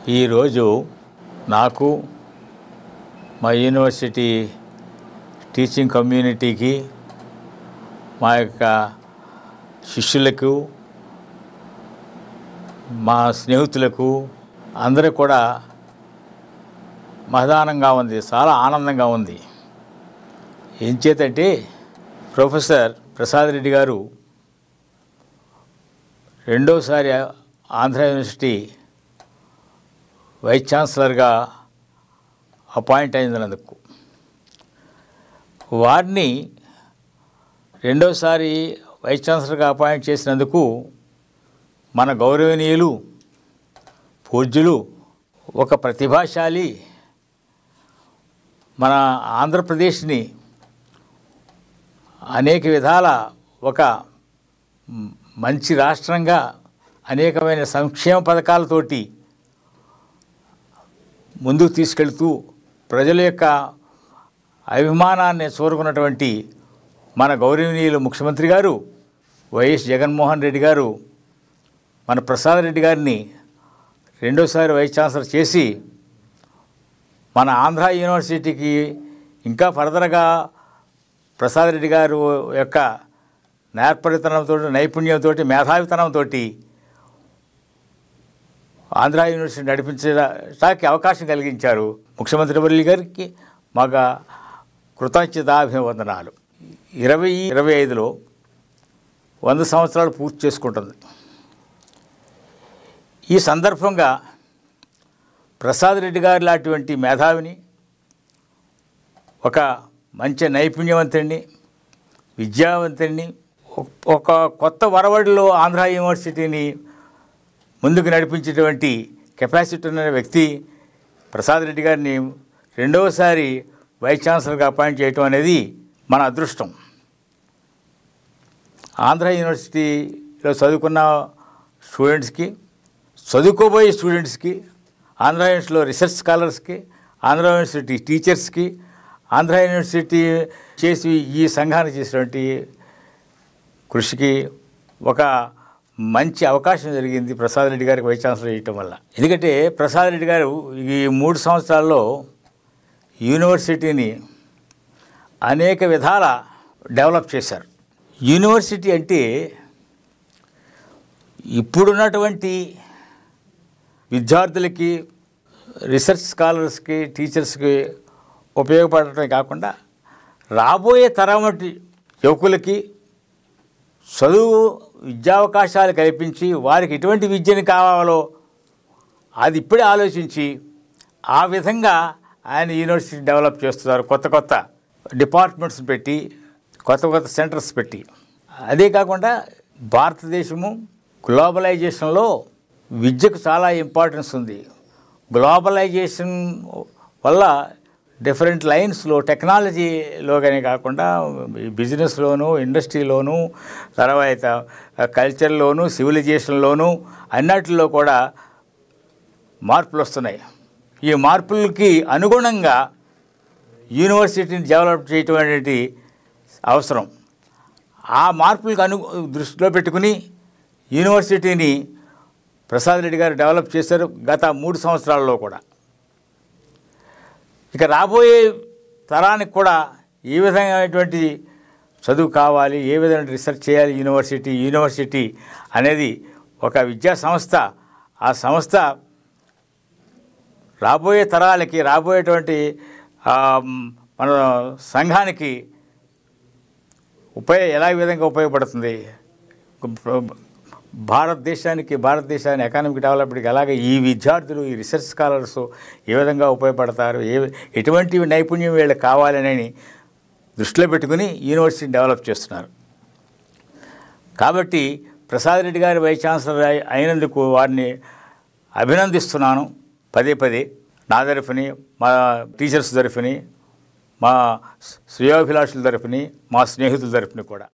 ఈరోజు నాకు మా యూనివర్సిటీ టీచింగ్ కమ్యూనిటీకి మా యొక్క శిష్యులకు మా స్నేహితులకు అందరూ కూడా మహదానంగా ఉంది చాలా ఆనందంగా ఉంది ఏం చేతంటే ప్రొఫెసర్ ప్రసాద్ రెడ్డి గారు రెండోసారి ఆంధ్ర యూనివర్సిటీ వైస్ ఛాన్సలర్గా అపాయింట్ అయినందుకు వారిని రెండోసారి వైస్ ఛాన్సలర్గా అపాయింట్ చేసినందుకు మన గౌరవనీయులు పూజ్యులు ఒక ప్రతిభాశాలి మన ఆంధ్రప్రదేశ్ని అనేక విధాల ఒక మ్, మంచి రాష్ట్రంగా అనేకమైన సంక్షేమ పథకాలతోటి ముందుకు తీసుకెళ్తూ ప్రజల యొక్క అభిమానాన్ని చూరుకున్నటువంటి మన గౌరవనీయులు ముఖ్యమంత్రి గారు వైఎస్ జగన్మోహన్ రెడ్డి గారు మన ప్రసాద్ రెడ్డి గారిని రెండోసారి వైస్ ఛాన్సలర్ చేసి మన ఆంధ్ర యూనివర్సిటీకి ఇంకా ఫర్దర్గా ప్రసాద్ రెడ్డి గారు యొక్క నేర్పరితనంతో నైపుణ్యంతో మేధావితనంతో ఆంధ్ర యూనివర్సిటీ నడిపించడానికి అవకాశం కలిగించారు ముఖ్యమంత్రి వర్యులు గారికి మాకు కృతజ్ఞతాభివందనాలు ఇరవై ఇరవై ఐదులో వంద సంవత్సరాలు పూర్తి చేసుకుంటుంది ఈ సందర్భంగా ప్రసాద్ రెడ్డి గారు లాంటి మేధావిని ఒక మంచి నైపుణ్యవంతుడిని విద్యావంతుడిని ఒక- ఒక కొత్త వరవడిలో ఆంధ్ర యూనివర్సిటీని ముందుకు నడిపించేటువంటి కెపాసిటీ ఉన్న వ్యక్తి ప్రసాద్ రెడ్డి గారిని రెండవసారి వైస్ ఛాన్సలర్గా అపాయింట్ చేయటం అనేది మన అదృష్టం ఆంధ్ర యూనివర్సిటీలో చదువుకున్న స్టూడెంట్స్కి చదువుకోబోయే స్టూడెంట్స్కి ఆంధ్ర యూనివర్సిటీలో రీసెర్చ్ స్కాలర్స్కి ఆంధ్ర యూనివర్సిటీ టీచర్స్కి ఆంధ్ర యూనివర్సిటీ చేసి ఈ సంఘానికి చేసినటువంటి కృషికి ఒక మంచి అవకాశం జరిగింది ప్రసాద్ రెడ్డి గారికి వైస్ ఛాన్సలర్ చేయటం వల్ల ఎందుకంటే ప్రసాద్ రెడ్డి గారు ఈ మూడు సంవత్సరాల్లో యూనివర్సిటీని అనేక విధాల డెవలప్ చేశారు యూనివర్సిటీ అంటే ఇప్పుడున్నటువంటి విద్యార్థులకి రీసెర్చ్ స్కాలర్స్కి టీచర్స్కి ఉపయోగపడటమే కాకుండా రాబోయే తరం వంటి యువకులకి చదువు విద్యావకాశాలు కల్పించి వారికి ఎటువంటి విద్యను కావాలో అది ఇప్పుడే ఆలోచించి ఆ విధంగా ఆయన యూనివర్సిటీ డెవలప్ చేస్తున్నారు కొత్త కొత్త డిపార్ట్మెంట్స్ పెట్టి కొత్త కొత్త సెంటర్స్ పెట్టి అదే కాకుండా భారతదేశము గ్లోబలైజేషన్లో విద్యకు చాలా ఇంపార్టెన్స్ ఉంది గ్లోబలైజేషన్ వల్ల డిఫరెంట్ లైన్స్లో టెక్నాలజీలో కానీ కాకుండా ఈ బిజినెస్లోను ఇండస్ట్రీలోను తర్వాత కల్చర్లోను సివిలైజేషన్లోను అన్నిటిలో కూడా మార్పులు వస్తున్నాయి ఈ మార్పులకి అనుగుణంగా యూనివర్సిటీని డెవలప్ చేయటం అనేది అవసరం ఆ మార్పులకు అను దృష్టిలో పెట్టుకుని యూనివర్సిటీని ప్రసాద్ రెడ్డి గారు డెవలప్ చేశారు గత మూడు సంవత్సరాల్లో కూడా ఇక రాబోయే తరానికి కూడా ఏ విధమైనటువంటి చదువు కావాలి ఏ విధమైన రీసెర్చ్ చేయాలి యూనివర్సిటీ యూనివర్సిటీ అనేది ఒక విద్యా సంస్థ ఆ సంస్థ రాబోయే తరాలకి రాబోయేటువంటి ఆ, మన సంఘానికి ఉపయోగ ఎలా విధంగా ఉపయోగపడుతుంది భారతదేశానికి భారతదేశాన్ని ఎకానమిక్ డెవలప్మెంట్కి అలాగే ఈ విద్యార్థులు ఈ రీసెర్చ్ స్కాలర్స్ ఏ విధంగా ఉపయోగపడతారు ఏ ఎటువంటి నైపుణ్యం వీళ్ళకి కావాలని దృష్టిలో పెట్టుకుని యూనివర్సిటీని డెవలప్ చేస్తున్నారు కాబట్టి ప్రసాద్ రెడ్డి గారి వైస్ ఛాన్సలర్ అయి- అయినందుకు వారిని అభినందిస్తున్నాను పదే పదే నా తరఫుని మా టీచర్స్ తరఫుని మా శ్రేయోభిలాషుల తరఫుని మా స్నేహితుల తరఫుని కూడా